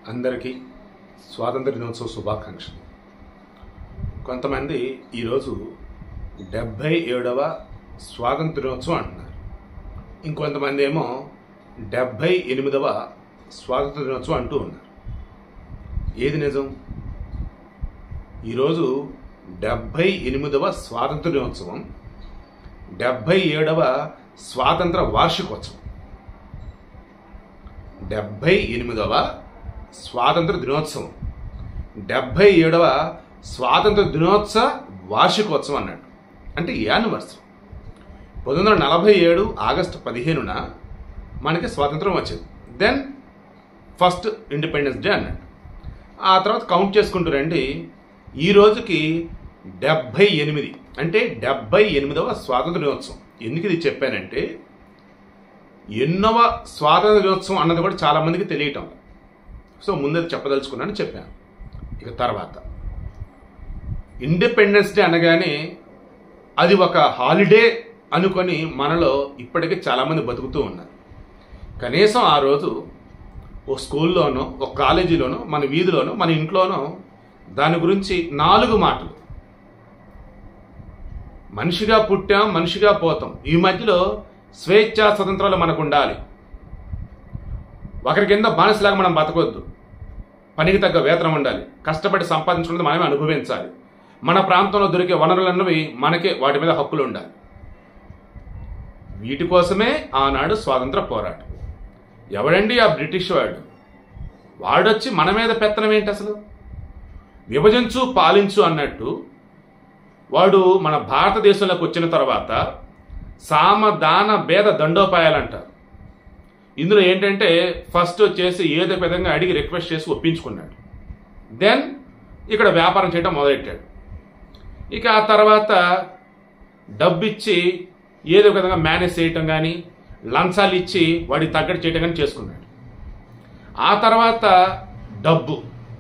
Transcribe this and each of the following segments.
అందరికీ స్వాతంత్ర దినోత్సవ శుభాకాంక్షలు కొంతమంది ఈరోజు డెబ్భై ఏడవ స్వాతంత్ర దినోత్సవం అంటున్నారు ఇంకొంతమంది ఏమో డెబ్భై ఎనిమిదవ స్వాతంత్ర దినోత్సవం అంటూ ఉన్నారు ఏది నిజం ఈరోజు డెబ్భై ఎనిమిదవ స్వాతంత్ర దినోత్సవం డెబ్భై ఏడవ స్వాతంత్ర వార్షికోత్సవం డెబ్భై ఎనిమిదవ స్వాతంత్ర దినోత్సవం డెబ్భై ఏడవ స్వాతంత్ర దినోత్సవ వార్షికోత్సవం అన్నాడు అంటే యానివర్సరీ పంతొమ్మిది వందల నలభై ఏడు ఆగస్టు పదిహేనున మనకి స్వాతంత్రం వచ్చింది దెన్ ఫస్ట్ ఇండిపెండెన్స్ డే అన్నాడు ఆ తర్వాత కౌంట్ చేసుకుంటూ రండి ఈ రోజుకి డెబ్భై ఎనిమిది అంటే డెబ్భై ఎనిమిదవ స్వాతంత్ర దినోత్సవం ఎందుకు ఇది చెప్పానంటే ఎన్నవ స్వాతంత్ర దినోత్సవం అన్నది కూడా చాలా మందికి తెలియటం సో ముందే చెప్పదలుచుకున్నాను చెప్పాను ఇక తర్వాత ఇండిపెండెన్స్ డే అనగానే అది ఒక హాలిడే అనుకొని మనలో ఇప్పటికీ చాలామంది బతుకుతూ ఉన్నారు కనీసం ఆ రోజు ఓ స్కూల్లోనో ఒక కాలేజీలోనో మన వీధిలోనో మన ఇంట్లోనో దాని గురించి నాలుగు మాటలు మనిషిగా పుట్టాం మనిషిగా పోతాం ఈ మధ్యలో స్వేచ్ఛ స్వతంత్రాలు మనకు ఉండాలి ఒకరి కింద బానిసలాగా మనం బతకొద్దు పనికి తగ్గ వేతనం ఉండాలి కష్టపడి సంపాదించుకున్నది మనమే అనుభవించాలి మన ప్రాంతంలో దొరికే వనరులన్నవి మనకే వాటి మీద హక్కులు ఉండాలి వీటి కోసమే ఆనాడు స్వాతంత్ర పోరాటం ఎవడండి ఆ బ్రిటిష్ వాడు వాడొచ్చి మన మీద పెత్తనం ఏంటి అసలు విభజించు పాలించు అన్నట్టు వాడు మన భారతదేశంలోకి వచ్చిన తర్వాత సామ దాన భేద దండోపాయాలు అంటారు ఇందులో ఏంటంటే ఫస్ట్ వచ్చేసి ఏదో విధంగా అడిగి రిక్వెస్ట్ చేసి ఒప్పించుకున్నాడు దెన్ ఇక్కడ వ్యాపారం చేయడం మొదలెట్టాడు ఇక ఆ తర్వాత డబ్బు ఇచ్చి ఏదో ఒక విధంగా మేనేజ్ చేయటం కానీ లంచాలు ఇచ్చి వాడికి తగ్గట్టు చేయటం కానీ చేసుకున్నాడు ఆ తర్వాత డబ్బు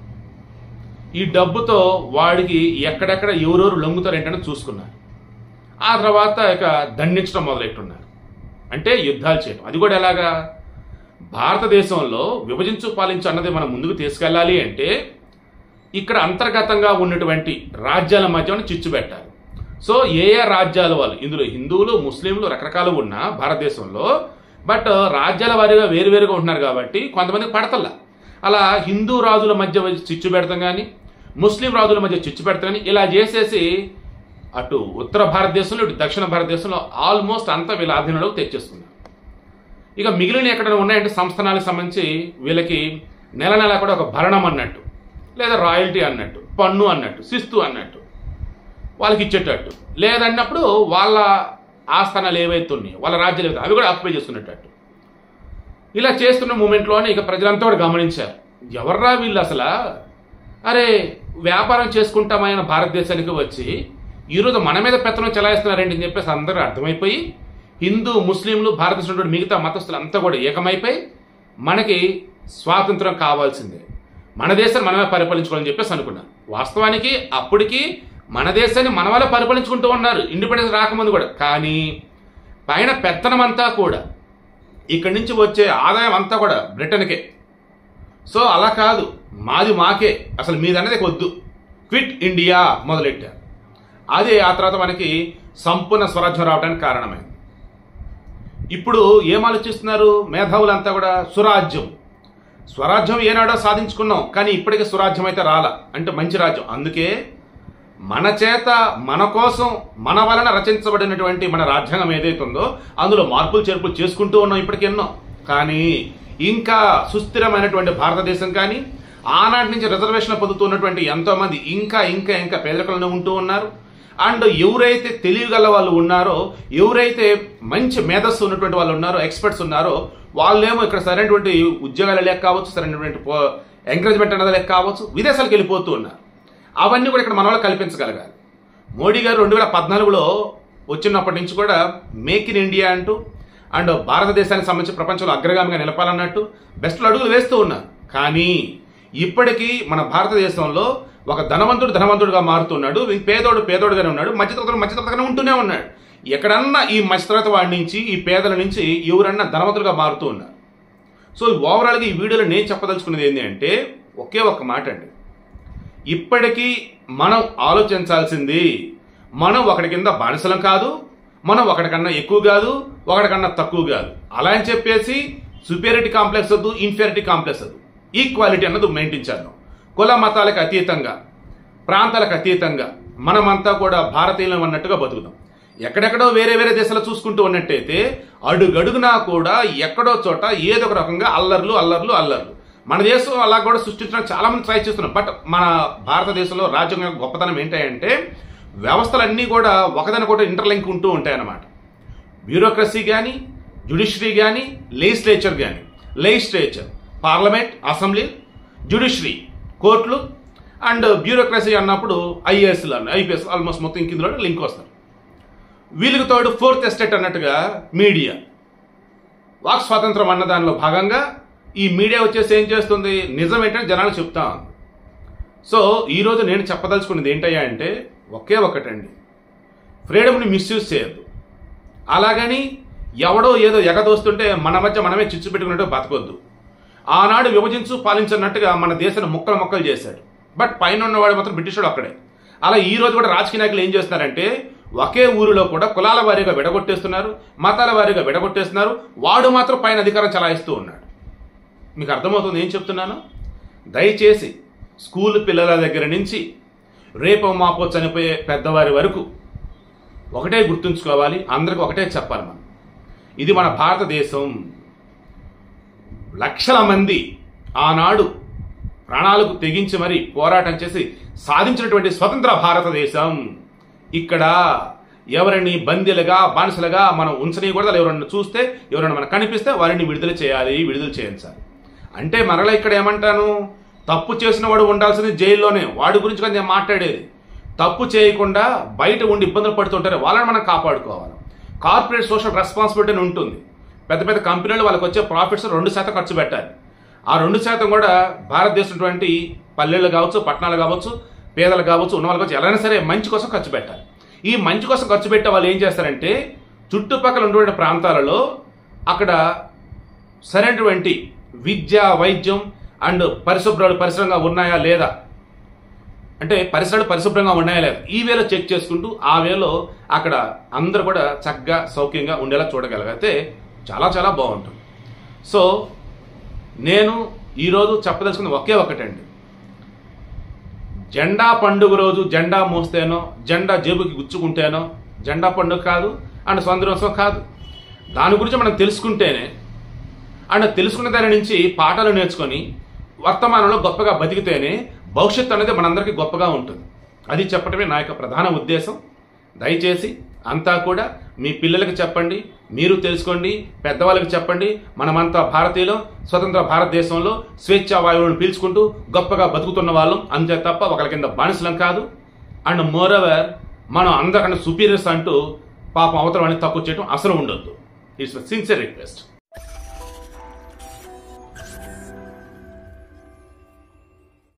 ఈ డబ్బుతో వాడికి ఎక్కడెక్కడ ఎవరెవరు లొంగుతారు ఏంటని చూసుకున్నారు ఆ తర్వాత ఇక దండించడం మొదలెట్టున్నారు అంటే యుద్ధాలు చేయడం అది కూడా ఎలాగా భారతదేశంలో విభజించు పాలించు అన్నది మనం ముందుకు తీసుకెళ్ళాలి అంటే ఇక్కడ అంతర్గతంగా ఉన్నటువంటి రాజ్యాల మధ్య చిచ్చు పెట్టాలి సో ఏ ఏ రాజ్యాల వాళ్ళు ఇందులో హిందువులు ముస్లింలు రకరకాలు ఉన్న భారతదేశంలో బట్ రాజ్యాల వారీగా వేరువేరుగా ఉంటున్నారు కాబట్టి కొంతమంది పడతల్లా అలా హిందూ రాజుల మధ్య చిచ్చు పెడతాం కానీ ముస్లిం రాజుల మధ్య చిచ్చు పెడతాం కానీ ఇలా చేసేసి అటు ఉత్తర భారతదేశంలో ఇటు దక్షిణ భారతదేశంలో ఆల్మోస్ట్ అంతా వీళ్ళ ఆధీనంలోకి తెచ్చేస్తున్నారు ఇక మిగిలిన ఎక్కడ ఉన్నాయంటే సంస్థానాలకు సంబంధించి వీళ్ళకి నెల నెల కూడా ఒక భరణం అన్నట్టు లేదా రాయల్టీ అన్నట్టు పన్ను అన్నట్టు శిస్తు అన్నట్టు వాళ్ళకి ఇచ్చేటట్టు లేదన్నప్పుడు వాళ్ళ ఆస్థానాలు ఏవైతే ఉన్నాయో వాళ్ళ రాజ్యాలు ఏవైతే అవి కూడా ఆక్యుపై చేసుకునేటట్టు ఇలా చేస్తున్న మూమెంట్లోనే ఇక ప్రజలంతా కూడా గమనించారు ఎవర్రా వీళ్ళు అసలు అరే వ్యాపారం చేసుకుంటామైన భారతదేశానికి వచ్చి ఈరోజు మన మీద పెత్తనం చెలాయిస్తున్నారండి అని చెప్పేసి అందరూ అర్థమైపోయి హిందూ ముస్లింలు భారతదేశంలో మిగతా మతస్థులు అంతా కూడా ఏకమైపోయి మనకి స్వాతంత్రం కావాల్సిందే మన దేశాన్ని మనమే పరిపాలించుకోవాలని చెప్పేసి అనుకున్నారు వాస్తవానికి అప్పటికి మన దేశాన్ని మన వల్ల పరిపాలించుకుంటూ ఉన్నారు ఇండిపెండెన్స్ రాకముందు కూడా కానీ పైన పెత్తనం అంతా కూడా ఇక్కడి నుంచి వచ్చే ఆదాయం అంతా కూడా బ్రిటన్కే సో అలా కాదు మాది మాకే అసలు మీదన్నది వద్దు క్విట్ ఇండియా మొదలెట్టారు అదే ఆ తర్వాత మనకి సంపూర్ణ స్వరాజ్యం రావడానికి కారణమైంది ఇప్పుడు ఏం ఆలోచిస్తున్నారు మేధావులంతా కూడా సురాజ్యం స్వరాజ్యం ఏనాడో సాధించుకున్నాం కానీ ఇప్పటికీ సురాజ్యం అయితే రాలా అంటే మంచి రాజ్యం అందుకే మన చేత మన కోసం మన వలన రచించబడినటువంటి మన రాజ్యాంగం ఏదైతే ఉందో అందులో మార్పులు చేర్పులు చేసుకుంటూ ఉన్నాం ఇప్పటికి ఎన్నో కానీ ఇంకా సుస్థిరమైనటువంటి భారతదేశం కానీ ఆనాటి నుంచి రిజర్వేషన్ పొందుతున్నటువంటి ఎంతో మంది ఇంకా ఇంకా ఇంకా పేదరికంలో ఉంటూ ఉన్నారు అండ్ ఎవరైతే తెలియగల వాళ్ళు ఉన్నారో ఎవరైతే మంచి మేధస్సు ఉన్నటువంటి వాళ్ళు ఉన్నారో ఎక్స్పర్ట్స్ ఉన్నారో వాళ్ళేమో ఇక్కడ సరైనటువంటి ఉద్యోగాలు లేక కావచ్చు సరైనటువంటి ఎంకరేజ్మెంట్ అనేది లేక కావచ్చు విదేశాలకు వెళ్ళిపోతూ ఉన్నారు అవన్నీ కూడా ఇక్కడ మన వాళ్ళు కల్పించగలగాలి మోడీ గారు రెండు వేల పద్నాలుగులో వచ్చినప్పటి నుంచి కూడా మేక్ ఇన్ ఇండియా అంటూ అండ్ భారతదేశానికి సంబంధించి ప్రపంచంలో అగ్రగామిగా నిలపాలన్నట్టు బెస్ట్లో అడుగులు వేస్తూ ఉన్నారు కానీ ఇప్పటికీ మన భారతదేశంలో ఒక ధనవంతుడు ధనవంతుడుగా మారుతున్నాడు పేదోడు పేదోడుగానే ఉన్నాడు మధ్యతరగతుడు మధ్యతరగతిగానే ఉంటూనే ఉన్నాడు ఎక్కడన్నా ఈ మధ్యతరగతి వాడి నుంచి ఈ పేదల నుంచి ఎవరన్నా ధనవంతులుగా మారుతూ ఉన్నారు సో ఓవరాల్గా ఈ వీడియోలో నేను చెప్పదలుచుకున్నది ఏంటి అంటే ఒకే ఒక్క మాట అండి ఇప్పటికీ మనం ఆలోచించాల్సింది మనం ఒకటి కింద బానిసలం కాదు మనం ఒకటికన్నా ఎక్కువ కాదు ఒకటికన్నా తక్కువ కాదు అలా అని చెప్పేసి సుపీరియారిటీ కాంప్లెక్స్ వద్దు ఇన్ఫీరియారిటీ కాంప్లెక్స్ వద్దు ఈక్వాలిటీ అన్నది మెయింటైన్ చేద్దాం కుల మతాలకు అతీతంగా ప్రాంతాలకు అతీతంగా మనమంతా కూడా భారతీయులం అన్నట్టుగా బతుకుదాం ఎక్కడెక్కడో వేరే వేరే దేశాలు చూసుకుంటూ ఉన్నట్టయితే అడుగడుగునా కూడా ఎక్కడో చోట ఏదో ఒక రకంగా అల్లర్లు అల్లర్లు అల్లర్లు మన దేశం అలా కూడా సృష్టించడానికి చాలా మంది ట్రై చేస్తున్నారు బట్ మన భారతదేశంలో రాజ్యాంగం యొక్క గొప్పతనం ఏంటంటే వ్యవస్థలన్నీ కూడా ఒకదానికొకటి ఇంటర్లింక్ ఉంటూ ఉంటాయన్నమాట బ్యూరోక్రసీ కానీ జ్యుడిషియరీ కానీ లెజిస్లేచర్ కానీ లెజిస్లేచర్ పార్లమెంట్ అసెంబ్లీ జ్యుడిషియరీ కోర్టులు అండ్ బ్యూరోక్రసీ అన్నప్పుడు ఐఏఎస్లు అన్న ఐపీఎస్ ఆల్మోస్ట్ మొత్తం ఇందులో లింక్ వస్తారు వీళ్ళకి తోడు ఫోర్త్ ఎస్టేట్ అన్నట్టుగా మీడియా వాక్ స్వాతంత్రం అన్న దానిలో భాగంగా ఈ మీడియా వచ్చేసి ఏం చేస్తుంది నిజం ఏంటంటే జనాలు చెప్తా ఉంది సో ఈరోజు నేను చెప్పదలుచుకున్నది ఏంటయ్యా అంటే ఒకే ఒకటండి ఫ్రీడమ్ని మిస్యూజ్ చేయొద్దు అలాగని ఎవడో ఏదో ఎగదోస్తుంటే మన మధ్య మనమే చిచ్చు పెట్టుకున్నట్టు బతకొద్దు ఆనాడు విభజించు పాలించినట్టుగా మన దేశాన్ని ముక్కలు మొక్కలు చేశాడు బట్ పైన ఉన్నవాడు మాత్రం బ్రిటిషుడు అక్కడే అలా ఈ రోజు కూడా రాజకీయ నాయకులు ఏం చేస్తున్నారంటే ఒకే ఊరిలో కూడా కులాల వారీగా విడగొట్టేస్తున్నారు మతాల వారీగా విడగొట్టేస్తున్నారు వాడు మాత్రం పైన అధికారం చలాయిస్తూ ఉన్నాడు మీకు అర్థమవుతుంది ఏం చెప్తున్నాను దయచేసి స్కూల్ పిల్లల దగ్గర నుంచి రేపో మాపో చనిపోయే పెద్దవారి వరకు ఒకటే గుర్తుంచుకోవాలి అందరికి ఒకటే చెప్పాలి మనం ఇది మన భారతదేశం లక్షల మంది ఆనాడు ప్రాణాలకు తెగించి మరి పోరాటం చేసి సాధించినటువంటి స్వతంత్ర భారతదేశం ఇక్కడ ఎవరిని బందీలుగా బానిసలుగా మనం ఉంచనీయకూడదు అలా ఎవరన్నా చూస్తే ఎవరైనా మనకు కనిపిస్తే వారిని విడుదల చేయాలి విడుదల చేయించాలి అంటే మరలా ఇక్కడ ఏమంటాను తప్పు చేసిన వాడు ఉండాల్సింది జైల్లోనే వాడి గురించి కానీ నేను మాట్లాడేది తప్పు చేయకుండా బయట ఉండి ఇబ్బందులు పడుతుంటారు వాళ్ళని మనం కాపాడుకోవాలి కార్పొరేట్ సోషల్ రెస్పాన్సిబిలిటీ అని ఉంటుంది పెద్ద పెద్ద కంపెనీలు వాళ్ళకి వచ్చే ప్రాఫిట్స్ రెండు శాతం ఖర్చు పెట్టాలి ఆ రెండు శాతం కూడా భారతదేశం పల్లెలు కావచ్చు పట్టణాలు కావచ్చు పేదలు కావచ్చు ఉన్న వాళ్ళు కావచ్చు ఎవరైనా సరే మంచి కోసం ఖర్చు పెట్టాలి ఈ మంచి కోసం ఖర్చు పెట్టే వాళ్ళు ఏం చేస్తారంటే చుట్టుపక్కల ఉన్నటువంటి ప్రాంతాలలో అక్కడ సరైనటువంటి విద్య వైద్యం అండ్ పరిశుభ్రాలు పరిశ్రమంగా ఉన్నాయా లేదా అంటే పరిసరాలు పరిశుభ్రంగా ఉన్నాయా లేదా ఈ వేలో చెక్ చేసుకుంటూ ఆ వేలో అక్కడ అందరూ కూడా చక్కగా సౌఖ్యంగా ఉండేలా చూడగలిగితే చాలా చాలా బాగుంటుంది సో నేను ఈరోజు చెప్పదలుచుకుంది ఒకే ఒకటండి జెండా పండుగ రోజు జెండా మోస్తేనో జెండా జేబుకి గుచ్చుకుంటేనో జెండా పండుగ కాదు అండ్ స్వాతంత్రోత్సవం కాదు దాని గురించి మనం తెలుసుకుంటేనే అండ్ తెలుసుకున్న దాని నుంచి పాఠాలు నేర్చుకొని వర్తమానంలో గొప్పగా బతికితేనే భవిష్యత్తు అనేది మనందరికీ గొప్పగా ఉంటుంది అది చెప్పడమే నా యొక్క ప్రధాన ఉద్దేశం దయచేసి అంతా కూడా మీ పిల్లలకి చెప్పండి మీరు తెలుసుకోండి పెద్దవాళ్ళకి చెప్పండి మనమంతా భారతీయులు స్వతంత్ర భారతదేశంలో స్వేచ్ఛా వాయువులను పీల్చుకుంటూ గొప్పగా బతుకుతున్న వాళ్ళం అంతే తప్ప ఒకరి కింద బానిసలం కాదు అండ్ మోర్ ఓవర్ మనం అందరికన్నా సుపీరియర్స్ అంటూ పాపం అవతరం అనేది తక్కువ చేయడం అసలు ఉండొద్దు ఇట్స్ సిన్సియర్ రిక్వెస్ట్